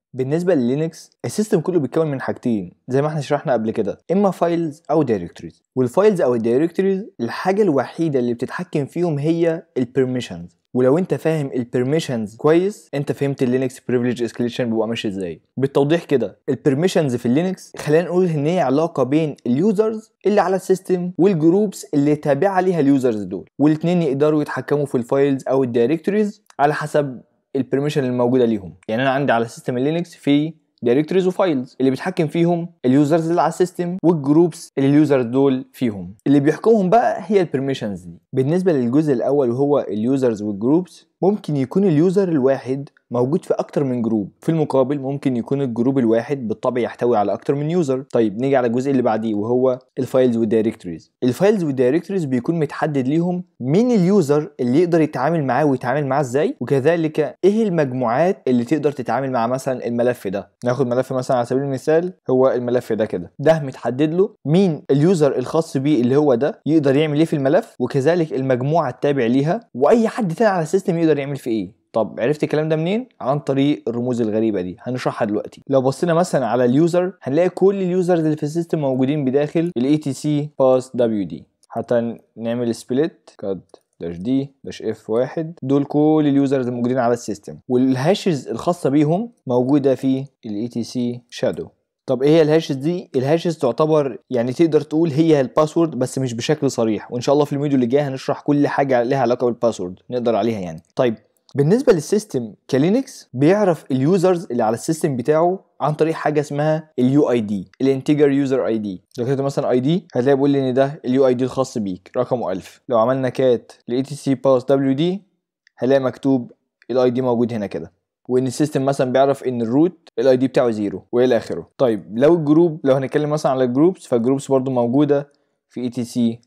بالنسبه للينكس السيستم كله بيتكون من حاجتين زي ما احنا شرحنا قبل كده اما فايلز او دايركتوريز والفايلز او الدايركتوريز الحاجه الوحيده اللي بتتحكم فيهم هي البرميشنز ولو انت فاهم البرميشنز كويس انت فهمت اللينكس بريفليج اسكليشن بيبقى ماشي ازاي بالتوضيح كده البرميشنز في اللينكس خلينا نقول ان هي علاقه بين اليوزرز اللي على السيستم والجروبس اللي تابعه ليها اليوزرز دول والاثنين يقدروا يتحكموا في الفايلز او الدايركتوريز على حسب البرميشن الموجوده ليهم يعني انا عندي على سيستم اللينكس في دايركتوريز وفايلز اللي بيتحكم فيهم اليوزرز اللي على السيستم والجروبس اللي اليوزرز دول فيهم اللي بيحكمهم بقى هي البرميشنز دي بالنسبه للجزء الاول وهو اليوزرز والجروبس ممكن يكون اليوزر الواحد موجود في اكتر من جروب في المقابل ممكن يكون الجروب الواحد بالطبع يحتوي على اكتر من يوزر طيب نيجي على الجزء اللي بعديه وهو الفايلز والدايركتوريز الفايلز والدايركتوريز بيكون متحدد ليهم مين اليوزر اللي يقدر يتعامل معاه ويتعامل معاه ازاي وكذلك ايه المجموعات اللي تقدر تتعامل مع مثلا الملف ده ناخد ملف مثلا على سبيل المثال هو الملف ده كده ده متحدد له مين اليوزر الخاص بيه اللي هو ده يقدر يعمل ايه في الملف وكذلك المجموعه التابع ليها واي حد تاني على السيستم يقدر يعمل في ايه طب عرفت الكلام ده منين عن طريق الرموز الغريبه دي هنشرحها دلوقتي لو بصينا مثلا على اليوزر هنلاقي كل اليوزرز اللي في السيستم موجودين بداخل الاي تي سي باس دبليو دي حتى نعمل سبليت كاد داش دي داش اف واحد دول كل اليوزرز الموجودين على السيستم والهاشز الخاصه بيهم موجوده في الاي تي سي شادو طب ايه هي الهاشز دي الهاشز تعتبر يعني تقدر تقول هي الباسورد بس مش بشكل صريح وان شاء الله في الفيديو اللي جاي هنشرح كل حاجه لها علاقه بالباسورد نقدر عليها يعني طيب بالنسبه للسيستم كلينكس بيعرف اليوزرز اللي على السيستم بتاعه عن طريق حاجه اسمها اليو اي دي الانتجر يوزر اي دي لو كتبت مثلا اي دي هتلاقي بيقول لي ان ده اليو اي دي الخاص بيك رقمه 1000 لو عملنا كات لاي تي سي باس دبليو دي هلاقي مكتوب الاي دي موجود هنا كده وان السيستم مثلا بيعرف ان الروت الاي دي بتاعه زيرو والى اخره طيب لو الجروب لو هنتكلم مثلا على الجروبس فالجروبس برضو موجوده في اي تي سي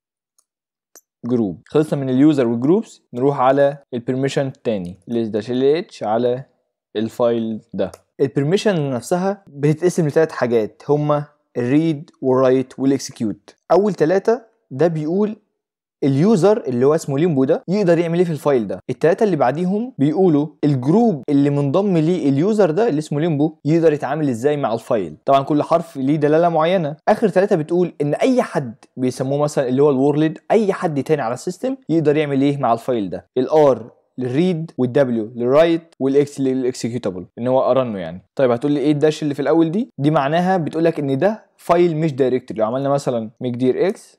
جروب خلصنا من اليوزر والجروبس نروح على البرميشن التاني اللي داش ال اتش على الفايل ده البرميشن نفسها بتتقسم لثلاث حاجات هما الريد والرايت والاكسكيوت اول ثلاثه ده بيقول اليوزر اللي هو اسمه ليمبو ده يقدر يعمل ايه في الفايل ده التلاتة اللي بعديهم بيقولوا الجروب اللي منضم ليه اليوزر ده اللي اسمه ليمبو يقدر يتعامل ازاي مع الفايل طبعا كل حرف ليه دلاله معينه اخر ثلاثة بتقول ان اي حد بيسموه مثلا اللي هو الورلد اي حد تاني على السيستم يقدر يعمل ايه مع الفايل ده الار للريد والدبليو للرايت والاكس للاكسكيوتابل ان هو ارنه يعني طيب هتقول لي ايه الداش اللي في الاول دي دي معناها بتقول لك ان ده فايل مش دايركتوري لو عملنا مثلا مقدير اكس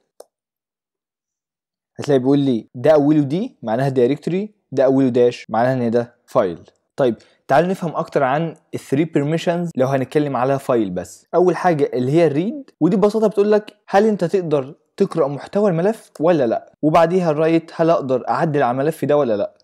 هتلاقي بيقول لي ده اوله دي معناها دايركتوري ده اوله داش معناها ان ده فايل طيب تعالوا نفهم اكتر عن الثري بيرميشنز لو هنتكلم على فايل بس اول حاجه اللي هي الريد ودي ببساطه بتقول لك هل انت تقدر تقرا محتوى الملف ولا لا وبعديها الرايت هل اقدر اعدل على الملف ده ولا لا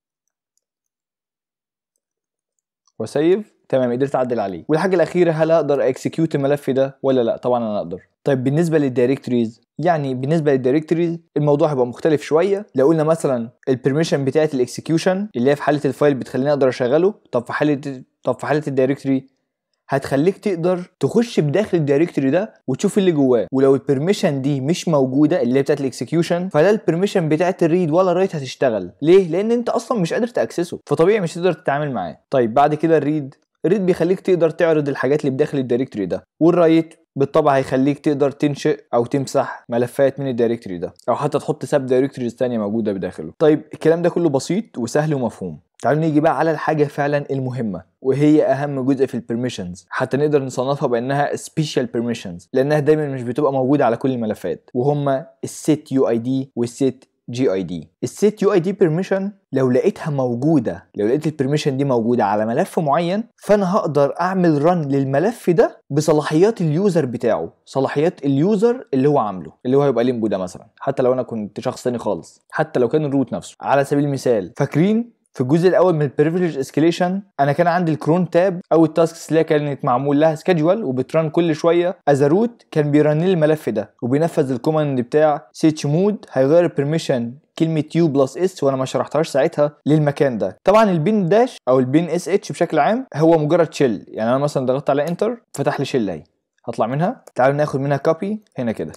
وسيف تمام قدرت اعدل عليه والحاجه الاخيره هل اقدر اكسكيوت الملف ده ولا لا طبعا انا اقدر طيب بالنسبه للدايركتوريز يعني بالنسبه للدايركتوريز الموضوع هيبقى مختلف شويه لو قلنا مثلا البرميشن بتاعه الاكسكيوشن اللي هي في حاله الفايل بتخليني اقدر اشغله طب في حاله طب في حاله الدايركتوري هتخليك تقدر تخش بداخل الدايركتوري ده وتشوف اللي جواه ولو البرميشن دي مش موجوده اللي هي بتاعت الاكسكيوشن فلا البرميشن بتاعت الريد ولا الرايت هتشتغل ليه لان انت اصلا مش قادر تاكسسه فطبيعي مش هتقدر تتعامل معاه طيب بعد كده الريد الريد بيخليك تقدر تعرض الحاجات اللي بداخل الدايركتوري ده والرايت بالطبع هيخليك تقدر تنشئ او تمسح ملفات من الدايركتوري ده او حتى تحط سب دايركتوريز تانية موجوده بداخله طيب الكلام ده كله بسيط وسهل ومفهوم تعالوا نيجي بقى على الحاجه فعلا المهمه وهي اهم جزء في البرميشنز حتى نقدر نصنفها بانها سبيشال بيرميشنز لانها دايما مش بتبقى موجوده على كل الملفات وهما السيت يو اي دي والسيت جي اي دي السيت يو اي دي بيرميشن لو لقيتها موجوده لو لقيت البرميشن دي موجوده على ملف معين فانا هقدر اعمل رن للملف ده بصلاحيات اليوزر بتاعه صلاحيات اليوزر اللي هو عامله اللي هو هيبقى ليمبو ده مثلا حتى لو انا كنت شخص تاني خالص حتى لو كان الروت نفسه على سبيل المثال فاكرين في الجزء الاول من البريفليج اسكيليشن انا كان عندي الكرون تاب او التاسكس اللي كانت معمول لها سكادجوال وبترن كل شويه از روت كان بيرن لي الملف ده وبينفذ الكوماند بتاع سيتش مود هيغير البرميشن كلمه يو بلس اس وانا ما شرحتهاش ساعتها للمكان ده طبعا البين داش او البين اس اتش بشكل عام هو مجرد شيل يعني انا مثلا ضغطت على انتر فتح لي شيل اهي هطلع منها تعالوا ناخد منها كوبي هنا كده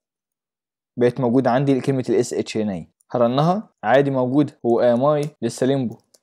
بقت موجوده عندي كلمه الاس اتش هنا اهي هرنها عادي موجود هو ام اي لسه ليمبو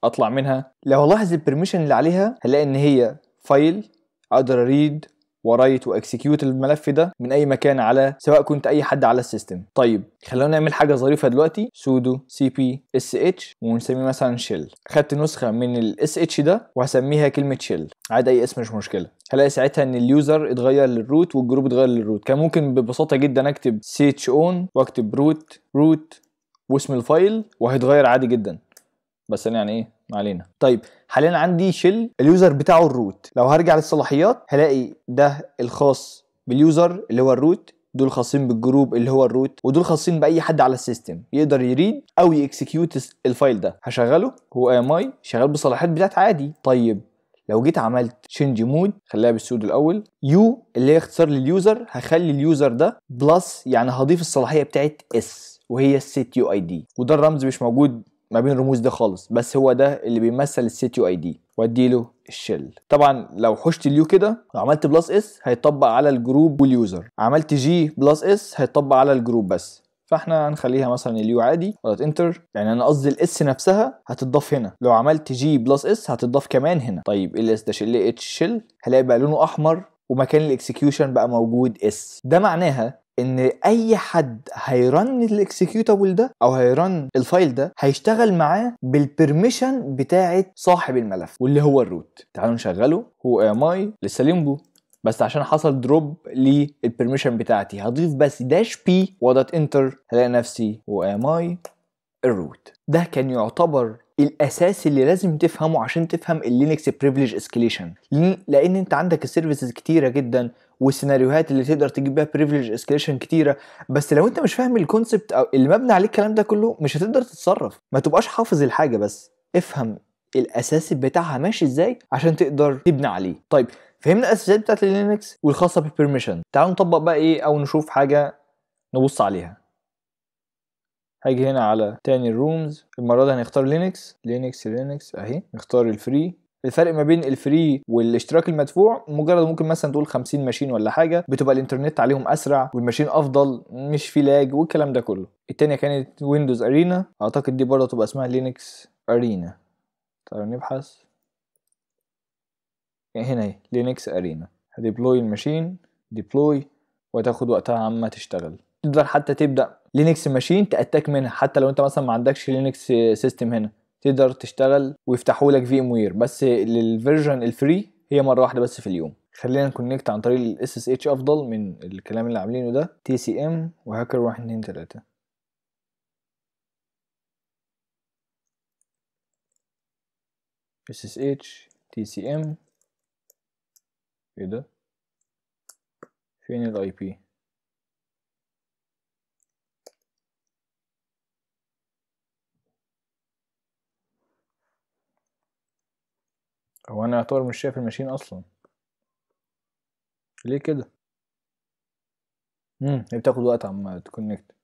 اطلع منها لو الاحظ البرميشن اللي عليها هلاقي ان هي فايل اقدر اريد ورايت واكسكيوت الملف ده من اي مكان على سواء كنت اي حد على السيستم طيب خلونا نعمل حاجه ظريفه دلوقتي سودو سي بي اس اتش ونسميه مثلا شيل خدت نسخه من الاس اتش ده وهسميها كلمه شيل عادي اي اسم مش مشكله هلاقي ساعتها ان اليوزر اتغير للروت والجروب اتغير للروت كان ممكن ببساطه جدا اكتب سي اتش اون واكتب روت روت واسم الفايل وهيتغير عادي جدا بس انا يعني ايه ما علينا طيب حاليا عندي شيل اليوزر بتاعه الروت لو هرجع للصلاحيات هلاقي ده الخاص باليوزر اللي هو الروت دول خاصين بالجروب اللي هو الروت ودول خاصين باي حد على السيستم يقدر يريد او يكسكيوت الفايل ده هشغله هو ام اي شغال بالصلاحيات بتاعت عادي طيب لو جيت عملت شينج مود خليها بالسود الاول يو اللي هي اختصار لليوزر هخلي اليوزر ده بلس يعني هضيف الصلاحيه بتاعت اس وهي السيت يو اي دي وده الرمز مش موجود ما بين الرموز ده خالص بس هو ده اللي بيمثل السيت يو اي دي واديله الشيل طبعا لو حشت اليو كده وعملت بلس اس هيطبق على الجروب واليوزر عملت جي بلس اس هيطبق على الجروب بس فاحنا هنخليها مثلا اليو عادي وضغط انتر يعني انا قصدي الاس نفسها هتضاف هنا لو عملت جي بلس اس هتضاف كمان هنا طيب ال اس ده شيل اتش شيل هلاقي بقى لونه احمر ومكان الاكسكيوشن بقى موجود اس ده معناها ان اي حد هيرن الاكسكيوتابل ده او هيرن الفايل ده هيشتغل معاه بالبرميشن بتاعه صاحب الملف واللي هو الروت تعالوا نشغله هو ام اي لسه ليمبو بس عشان حصل دروب للبرميشن بتاعتي هضيف بس داش بي واضغط انتر هلاقي نفسي هو ام اي الروت ده كان يعتبر الاساس اللي لازم تفهمه عشان تفهم اللينكس بريفليج اسكليشن لان انت عندك السيرفيسز كتيره جدا والسيناريوهات اللي تقدر تجيب بيها بريفليج اسكليشن كتيره بس لو انت مش فاهم الكونسبت او اللي مبني عليه الكلام ده كله مش هتقدر تتصرف ما تبقاش حافظ الحاجه بس افهم الاساس بتاعها ماشي ازاي عشان تقدر تبني عليه طيب فهمنا الاساسيات بتاعت اللينكس والخاصه بالبرميشن تعالوا نطبق بقى ايه او نشوف حاجه نبص عليها هاجي هنا على تاني الرومز المرة دي هنختار لينكس لينكس لينكس اهي نختار الفري الفرق ما بين الفري والاشتراك المدفوع مجرد ممكن مثلا تقول 50 ماشين ولا حاجه بتبقى الانترنت عليهم اسرع والماشين افضل مش في لاج والكلام ده كله التانية كانت ويندوز ارينا اعتقد دي برضه تبقى اسمها لينكس ارينا تعالوا نبحث يعني هنا اهي لينكس ارينا هديبلوي الماشين ديبلوي وهتاخد وقتها عما تشتغل تقدر حتى تبدا لينكس ماشين تاتاك منها حتى لو انت مثلا ما عندكش لينكس سيستم هنا تقدر تشتغل ويفتحوا لك في ام وير بس للفيرجن الفري هي مره واحده بس في اليوم خلينا نكونكت عن طريق الاس اس اتش افضل من الكلام اللي عاملينه ده تي سي ام وهاكر واحد اتنين تلاته اس اس اتش تي سي ام ايه ده فين الاي بي هو انا يعتبر مش شايف الماشين اصلا ليه كده امم هي بتاخد وقت عما تكونكت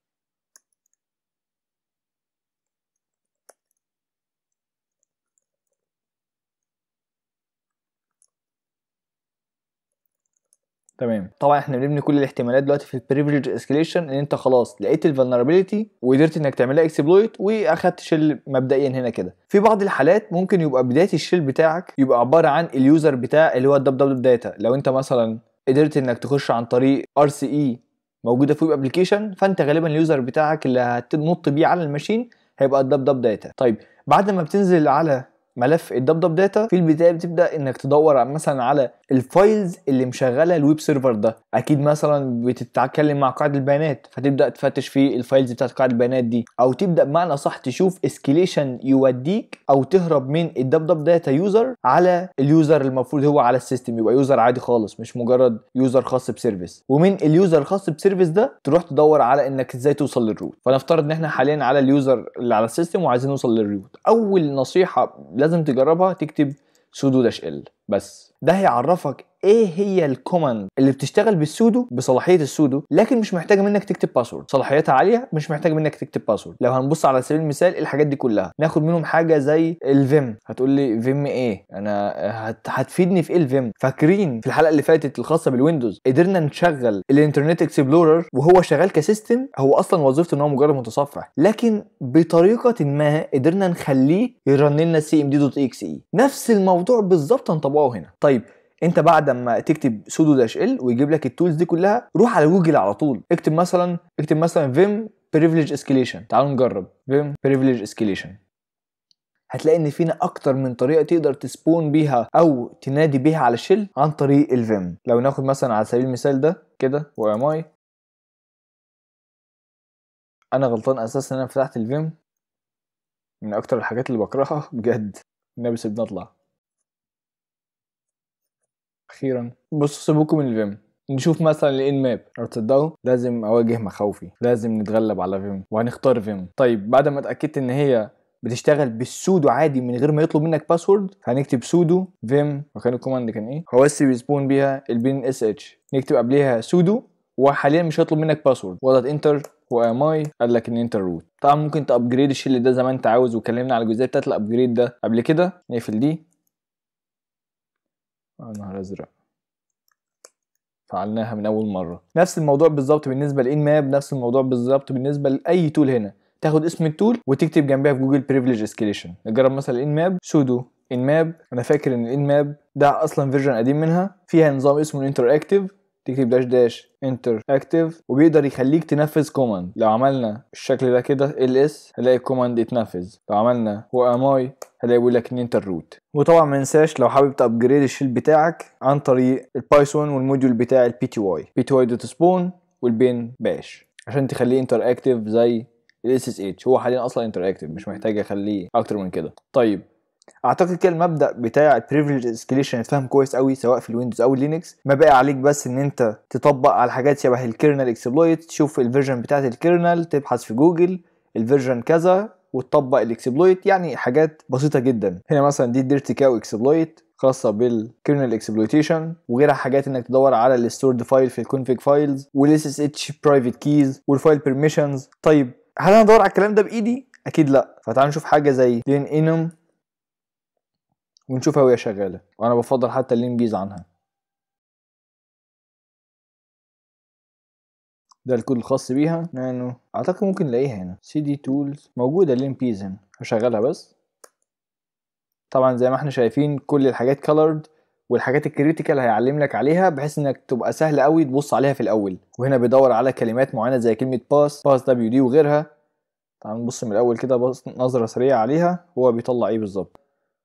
تمام طبعا احنا بنبني كل الاحتمالات دلوقتي في البريفليج اسكليشن ان انت خلاص لقيت الفولنربيلتي وقدرت انك تعملها اكسبلويت واخدت شيل مبدئيا هنا كده في بعض الحالات ممكن يبقى بدايه الشيل بتاعك يبقى عباره عن اليوزر بتاع اللي هو الدب دب داتا لو انت مثلا قدرت انك تخش عن طريق ار سي اي موجوده في ويب ابلكيشن فانت غالبا اليوزر بتاعك اللي هتنط بيه على الماشين هيبقى الدب دب داتا طيب بعد ما بتنزل على ملف الدب دب داتا في البدايه بتبدا انك تدور مثلا على الفايلز اللي مشغله الويب سيرفر ده اكيد مثلا بتتكلم مع قاعده البيانات فتبدا تفتش في الفايلز بتاعت قاعده البيانات دي او تبدا بمعنى صح تشوف اسكيليشن يوديك او تهرب من الدب دب داتا يوزر على اليوزر المفروض هو على السيستم يبقى يوزر عادي خالص مش مجرد يوزر خاص بسيرفيس ومن اليوزر الخاص بسيرفيس ده تروح تدور على انك ازاي توصل للروت فنفترض ان احنا حاليا على اليوزر اللي على السيستم وعايزين نوصل للروت اول نصيحه لازم تجربها تكتب سودو داش ال بس ده هيعرفك ايه هي الكوماند اللي بتشتغل بالسودو بصلاحيه السودو لكن مش محتاجه منك تكتب باسورد صلاحيتها عاليه مش محتاج منك تكتب باسورد لو هنبص على سبيل المثال الحاجات دي كلها ناخد منهم حاجه زي الفيم هتقول لي فيم ايه انا هت... هتفيدني في ايه الفيم فاكرين في الحلقه اللي فاتت الخاصه بالويندوز قدرنا نشغل الانترنت اكسبلورر وهو شغال كسيستم هو اصلا وظيفته ان هو مجرد متصفح لكن بطريقه ما قدرنا نخليه يرن لنا سي ام دي دوت اكس اي نفس الموضوع بالظبط هنطبقه هنا طيب انت بعد ما تكتب سودو داش ال ويجيب لك التولز دي كلها روح على جوجل على طول اكتب مثلا اكتب مثلا فيم بريفليج اسكيليشن تعالوا نجرب فيم بريفليج اسكيليشن هتلاقي ان فينا اكتر من طريقه تقدر تسبون بيها او تنادي بيها على الشيل عن طريق الفيم لو ناخد مثلا على سبيل المثال ده كده وام اي انا غلطان اساسا ان انا فتحت الفيم من اكتر الحاجات اللي بكرهها بجد النبي سيبنا اطلع اخيرا بصوا سيبوكم من الفيم نشوف مثلا الان ماب لو تصدقوا لازم اواجه مخاوفي لازم نتغلب على فيم وهنختار فيم طيب بعد ما اتاكدت ان هي بتشتغل بالسودو عادي من غير ما يطلب منك باسورد هنكتب سودو فيم وكان الكوماند كان ايه هو بس بيسبون بيها البين اس اتش نكتب قبليها سودو وحاليا مش هيطلب منك باسورد وضغط انتر وام اي قال لك ان انت روت طبعا ممكن تابجريد الشيل ده زي ما انت عاوز واتكلمنا على الجزئيه بتاعت الابجريد ده قبل كده نقفل دي يا نهار ازرق فعلناها من اول مره نفس الموضوع بالظبط بالنسبه لان ماب نفس الموضوع بالظبط بالنسبه لاي تول هنا تاخد اسم التول وتكتب جنبها في جوجل بريفليج اسكيليشن نجرب مثلا ان ماب سودو ان ماب انا فاكر ان ان ماب ده اصلا فيرجن قديم منها فيها نظام اسمه انتر اكتيف تكتب داش داش انتر اكتيف وبيقدر يخليك تنفذ كوماند لو عملنا الشكل ده كده ال اس هنلاقي الكوماند اتنفذ لو عملنا هو ام اي هلاقي بيقول لك ان انت الروت وطبعا ما ننساش لو حابب تابجريد الشيل بتاعك عن طريق البايثون والموديول بتاع البي تي واي بي تي واي دوت سبون والبين باش عشان تخليه انتر اكتيف زي الاس اس اتش هو حاليا اصلا انتر اكتيف مش محتاج اخليه اكتر من كده طيب اعتقد كده المبدا بتاع البريفليج اسكيليشن اتفهم كويس قوي سواء في الويندوز او اللينكس ما بقى عليك بس ان انت تطبق على حاجات شبه الكيرنل اكسبلويت تشوف الفيرجن بتاعت الكيرنل تبحث في جوجل الفيرجن كذا وتطبق الاكسبلويت يعني حاجات بسيطه جدا هنا مثلا دي ديرتي كاو اكسبلويت خاصة بالكيرنل اكسبلويتيشن وغيرها حاجات انك تدور على الستورد فايل في الكونفيج فايلز والاس اس اتش برايفت كيز والفايل بيرميشنز طيب هل انا ادور على الكلام ده بايدي اكيد لا فتعال نشوف حاجه زي لين انم ونشوفها وهي شغاله وانا بفضل حتى اللين بيز عنها ده الكود الخاص بيها نانو اعتقد ممكن نلاقيها هنا سي دي تولز موجوده اللين بيز هنا هشغلها بس طبعا زي ما احنا شايفين كل الحاجات كولرد والحاجات الكريتيكال هيعلم لك عليها بحيث انك تبقى سهل قوي تبص عليها في الاول وهنا بيدور على كلمات معينه زي كلمه باس باس دبليو دي وغيرها تعال نبص من الاول كده بص نظره سريعه عليها هو بيطلع ايه بالظبط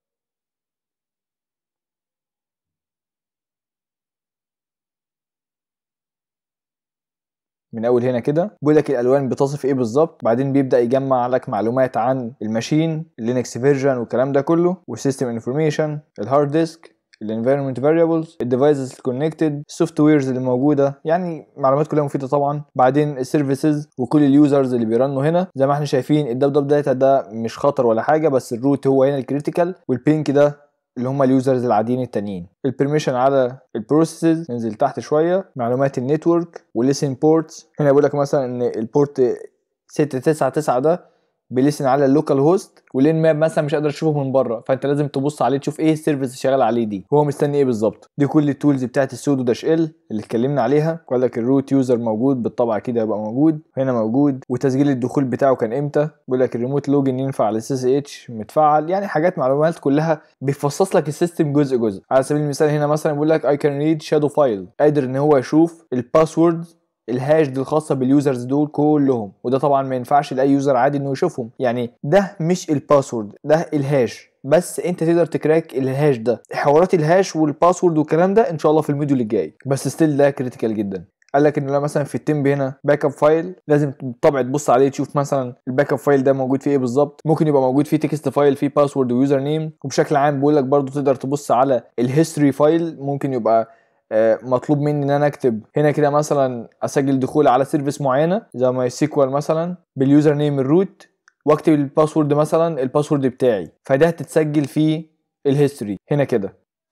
من اول هنا كده بيقول لك الالوان بتصف ايه بالظبط بعدين بيبدا يجمع لك معلومات عن الماشين اللينكس فيرجن والكلام ده كله والسيستم انفورميشن الهارد ديسك الانفيرمنت فاريبلز الديفايسز الكونكتد السوفت ويرز اللي موجوده يعني معلومات كلها مفيده طبعا بعدين السيرفيسز وكل اليوزرز اللي بيرنوا هنا زي ما احنا شايفين الدب دب داتا ده مش خطر ولا حاجه بس الروت هو هنا الكريتيكال والبينك ده اللي هم اليوزرز العاديين التانيين البرميشن على البروسيسز ننزل تحت شويه معلومات النتورك والليسن بورتس هنا بيقول لك مثلا ان البورت 699 ده بيلسن على اللوكال هوست والان ماب مثلا مش قادر تشوفه من بره فانت لازم تبص عليه تشوف ايه السيرفيس اللي شغال عليه دي هو مستني ايه بالظبط دي كل التولز بتاعت السودو داش ال اللي اتكلمنا عليها وقال لك الروت يوزر موجود بالطبع كده يبقى موجود هنا موجود وتسجيل الدخول بتاعه كان امتى بيقول لك الريموت لوجن ينفع على السي سي اتش متفعل يعني حاجات معلومات كلها بيفصص لك السيستم جزء جزء على سبيل المثال هنا مثلا بيقول لك اي كان ريد شادو فايل قادر ان هو يشوف الباسورد الهاش دي الخاصه باليوزرز دول كلهم وده طبعا ما ينفعش لاي يوزر عادي انه يشوفهم يعني ده مش الباسورد ده الهاش بس انت تقدر تكراك الهاش ده حوارات الهاش والباسورد والكلام ده ان شاء الله في الموديول الجاي بس ستيل ده كريتيكال جدا قال لك ان لو مثلا في التمب هنا باك اب فايل لازم بالطبع تبص عليه تشوف مثلا الباك اب فايل ده موجود فيه ايه بالظبط ممكن يبقى موجود فيه تكست فايل فيه باسورد ويوزر نيم وبشكل عام بيقول لك برضو تقدر تبص على الهيستوري فايل ممكن يبقى مطلوب مني ان انا اكتب هنا كده مثلا اسجل دخول على سيرفيس معينه زي ماي سيكوال مثلا باليوزر نيم الروت واكتب الباسورد مثلا الباسورد بتاعي فده هتتسجل في الهيستوري هنا كده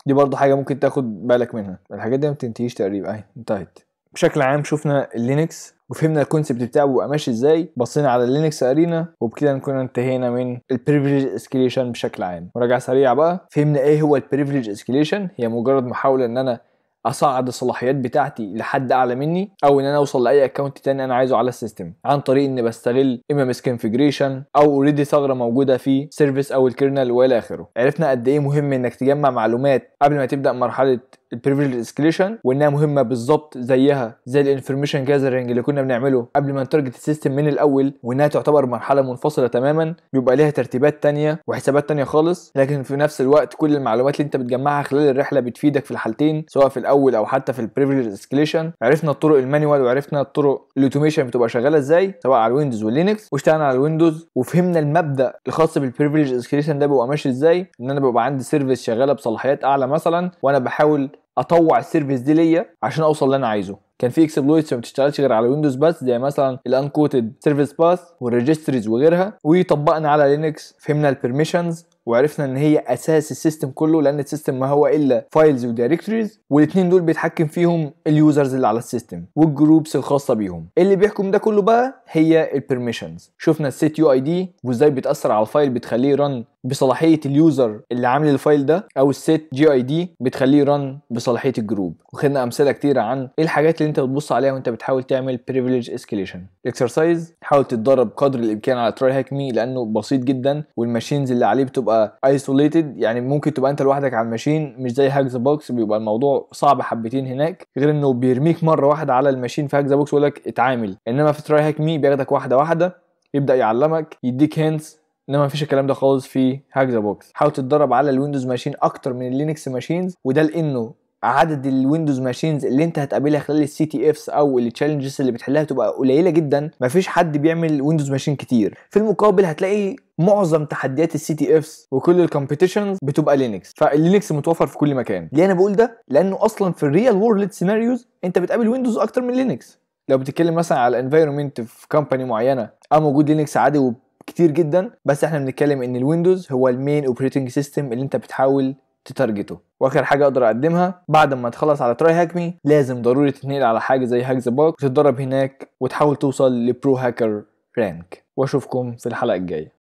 دي برضو حاجه ممكن تاخد بالك منها الحاجات دي ما بتنتهيش تقريبا اهي انتهت بشكل عام شفنا اللينكس وفهمنا الكونسيبت بتاعه بيبقى ماشي ازاي بصينا على اللينكس ارينا وبكده نكون انتهينا من البريفليج اسكيليشن بشكل عام مراجعه سريعه بقى فهمنا ايه هو البريفليج اسكيليشن هي مجرد محاوله ان انا اصعد الصلاحيات بتاعتي لحد اعلى مني او ان انا اوصل لاي اكونت تاني انا عايزه على السيستم عن طريق اني بستغل اما مس كونفيجريشن او اوريدي ثغره موجوده في سيرفيس او الكيرنل والى اخره عرفنا قد ايه مهم انك تجمع معلومات قبل ما تبدا مرحله البريفليج اسكليشن وانها مهمه بالظبط زيها زي الانفورميشن جاذرنج اللي كنا بنعمله قبل ما نتارجت السيستم من الاول وانها تعتبر مرحله منفصله تماما بيبقى ليها ترتيبات تانية وحسابات تانية خالص لكن في نفس الوقت كل المعلومات اللي انت بتجمعها خلال الرحله بتفيدك في الحالتين سواء في الاول او حتى في البريفليج اسكليشن عرفنا الطرق المانيوال وعرفنا الطرق الاوتوميشن بتبقى شغاله ازاي سواء على الويندوز واللينكس واشتغلنا على الويندوز وفهمنا المبدا الخاص بالبريفليج اسكليشن ده بيبقى ماشي ازاي ان انا بيبقى عندي سيرفيس شغاله بصلاحيات اعلى مثلا وانا بحاول اطوع السيرفيس دي ليا عشان اوصل اللي انا عايزه كان في اكسبلويتس ما بتشتغلش غير على ويندوز بس زي مثلا الانكوتد سيرفيس باث والريجستريز وغيرها وطبقنا على لينكس فهمنا البرميشنز وعرفنا ان هي اساس السيستم كله لان السيستم ما هو الا فايلز ودايركتوريز والاثنين دول بيتحكم فيهم اليوزرز اللي على السيستم والجروبس الخاصه بيهم اللي بيحكم ده كله بقى هي البرميشنز شفنا السيت يو اي دي وازاي بتاثر على الفايل بتخليه رن بصلاحيه اليوزر اللي عامل الفايل ده او السيت جي اي دي بتخليه رن بصلاحيه الجروب وخدنا امثله كتيره عن ايه الحاجات اللي انت بتبص عليها وانت بتحاول تعمل بريفليج اسكيليشن الاكسرسايز حاول تتدرب قدر الامكان على تراي هاك مي لانه بسيط جدا والماشينز اللي عليه بتبقى ايسوليتد يعني ممكن تبقى انت لوحدك على الماشين مش زي هاك ذا بوكس بيبقى الموضوع صعب حبتين هناك غير انه بيرميك مره واحده على الماشين في هاك ذا بوكس ويقول لك اتعامل انما في تراي هاك مي بياخدك واحده واحده يبدا يعلمك يديك هينتس انما مفيش الكلام ده خالص في هاك ذا بوكس حاول تتدرب على الويندوز ماشين اكتر من اللينكس ماشينز وده لانه عدد الويندوز ماشينز اللي انت هتقابلها خلال السي تي افس او التشالنجز اللي بتحلها تبقى قليله جدا مفيش حد بيعمل ويندوز ماشين كتير في المقابل هتلاقي معظم تحديات السي تي افس وكل الكومبيتيشنز بتبقى لينكس فاللينكس متوفر في كل مكان ليه انا بقول ده لانه اصلا في الريال وورلد سيناريوز انت بتقابل ويندوز اكتر من لينكس لو بتتكلم مثلا على الانفايرمنت في كومباني معينه اه موجود لينكس عادي كتير جدا بس احنا بنتكلم ان الويندوز هو المين اوبريتنج سيستم اللي انت بتحاول تتارجته واخر حاجه اقدر اقدمها بعد ما تخلص على تراي هاك مي لازم ضروري تتنقل على حاجه زي هاك ذا بوك وتتدرب هناك وتحاول توصل لبرو هاكر رانك واشوفكم في الحلقه الجايه